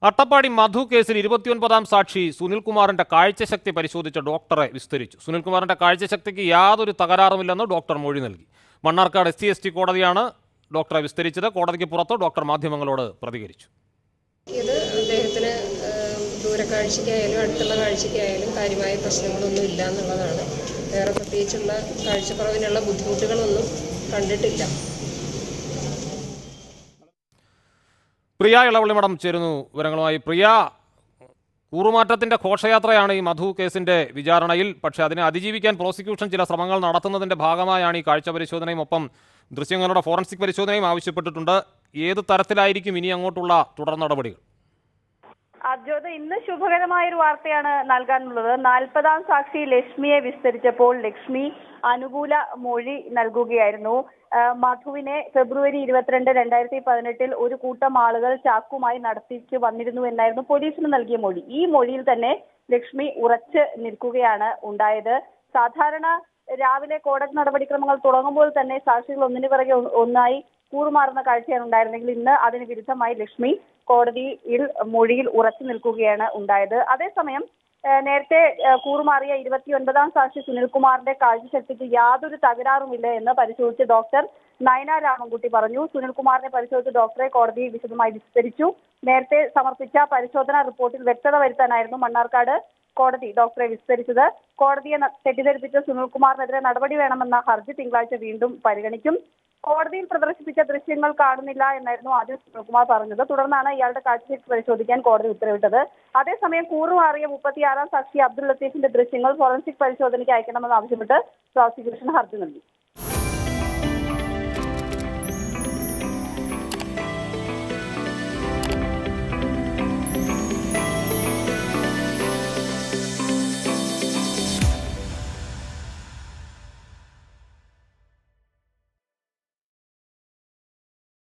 അട്ടപ്പാടി മധു കേസിൽ ഇരുപത്തിയൊൻപതാം സാക്ഷി സുനിൽകുമാറിന്റെ കാഴ്ചശക്തി പരിശോധിച്ച ഡോക്ടറെ വിസ്തരിച്ചു സുനിൽകുമാറിന്റെ കാഴ്ചശക്തിക്ക് യാതൊരു തകരാറുമില്ലെന്ന് ഡോക്ടർ മൊഴി നൽകി Mannarkkad S C S T കോടതിയാണ് ഡോക്ടറെ വിസ്തരിച്ചത് കോടതിക്ക് പുറത്ത് ഡോക്ടർ മാധ്യമങ്ങളോട് പ്രതികരിച്ചു ഇത് അദ്ദേഹത്തിന് ഏഹ്, ദൂരക്കാഴ്ചയ്ക്കായാലും അടുത്തുള്ള കാഴ്ചയ്ക്കായാലും കാര്യമായ പ്രശ്നങ്ങളൊന്നും ഇല്ല എന്നുള്ളതാണ് വേറെ പ്രത്യേകിച്ചുള്ള കാഴ്ചക്കുറവിനുള്ള ബുദ്ധിമുട്ടുകളൊന്നും കണ്ടിട്ടില്ല പ്രിയ ഇളവള്ളിമഠം ചേരുന്നു വിവരങ്ങളുമായി പ്രിയ കൂറുമാറ്റത്തിന്റെ ഘോഷയാത്രയാണ് ഈ മധു കേസിന്റെ വിചാരണയിൽ പക്ഷേ അതിനെ അതിജീവിക്കാൻ പ്രോസിക്യൂഷൻ ചില ശ്രമങ്ങൾ നടത്തുന്നതിന്റെ ഭാഗമായാണ് ഈ കാഴ്ച പരിശോധനയും ഒപ്പം ദൃശ്യങ്ങളുടെ ഫോറൻസിക് പരിശോധനയും ആവശ്യപ്പെട്ടിട്ടുണ്ട് ഏത് തരത്തിലായിരിക്കും ഇനി അങ്ങോട്ടുള്ള തുടർ നടപടികൾ അജ്യോത് ഇന്ന് ശുഭകരമായ ഒരു വാർത്തയാണ് നൽകാനുള്ളത് നാൽപ്പതാം സാക്ഷി ലക്ഷ്മിയെ വിസ്തരിച്ചപ്പോൾ ലക്ഷ്മി അനുകൂല മൊഴി നൽകുകയായിരുന്നു ആ, മധുവിനെ ഫെബ്രുവരി ഇരുപത്തിരണ്ട് രണ്ടായിരത്തി പതിനെട്ടിൽ ഒരു കൂട്ടം ആളുകൾ ചാക്കുമായി നടത്തിക്ക് വന്നിരുന്നു എന്നായിരുന്നു പോലീസിന് നൽകിയ മൊഴി ഈ മൊഴിയിൽ തന്നെ ലക്ഷ്മി ഉറച്ച് നിൽക്കുകയാണ് ഉണ്ടായത് സാധാരണ രാവിലെ കോടതി നടപടിക്രമങ്ങൾ തുടങ്ങുമ്പോൾ തന്നെ സാക്ഷികൾ ഒന്നിനു പിറകെ ഒ- ഒന്നായി കൂറുമാറുന്ന കാഴ്ചയാണ് ഉണ്ടായിരുന്നെങ്കിൽ ഇന്ന് അതിന് വിരുദ്ധമായി ലക്ഷ്മി കോടതിയിൽ മൊഴിയിൽ ഉറച്ചു നിൽക്കുകയാണ് ഉണ്ടായത് അതേസമയം ഏഹ് നേരത്തെ ഏഹ് കൂറുമാറിയ ഇരുപത്തിയൊൻപതാം സാക്ഷി സുനിൽകുമാറിന്റെ കാഴ്ചശക്തിക്ക് യാതൊരു തകരാറുമില്ല എന്ന് പരിശോധിച്ച ഡോക്ടർ നയന രാമൻകുട്ടി പറഞ്ഞു സുനിൽകുമാറിനെ പരിശോധിച്ച ഡോക്ടറെ കോടതി വിശദമായി വിസ്തരിച്ചു നേരത്തെ സമർപ്പിച്ച പരിശോധനാ റിപ്പോർട്ടിൽ വ്യക്തത വരുത്താനായിരുന്നു മണ്ണാർക്കാട് കോടതി ഡോക്ടറെ വിസ്തരിച്ചത് കോടതിയെ ന- തെറ്റിദ്ധരിപ്പിച്ച സുനിൽകുമാറിനെതിരെ നടപടി വേണമെന്ന ഹർജി തിങ്കളാഴ്ച വീണ്ടും പരിഗണിക്കും കോടതിയിൽ പ്രദർശിപ്പിച്ച ദൃശ്യങ്ങൾ കാണുന്നില്ല എന്നായിരുന്നു ആദ്യം സുനിൽകുമാർ പറഞ്ഞത് തുടർന്നാണ് ഇയാളുടെ കാഴ്ചശക്തി പരിശോധിക്കാൻ കോടതി ഉത്തരവിട്ടത് അതേസമയം കൂറുമാറിയ മുപ്പത്തിയാറാം സാക്ഷി അബ്ദുൾ ലത്തീഫിന്റെ ദൃശ്യങ്ങൾ ഫോറൻസിക് പരിശോധനയ്ക്ക് അയക്കണമെന്ന് ആവശ്യപ്പെട്ട് പ്രോസിക്യൂഷൻ ഹർജി നൽകി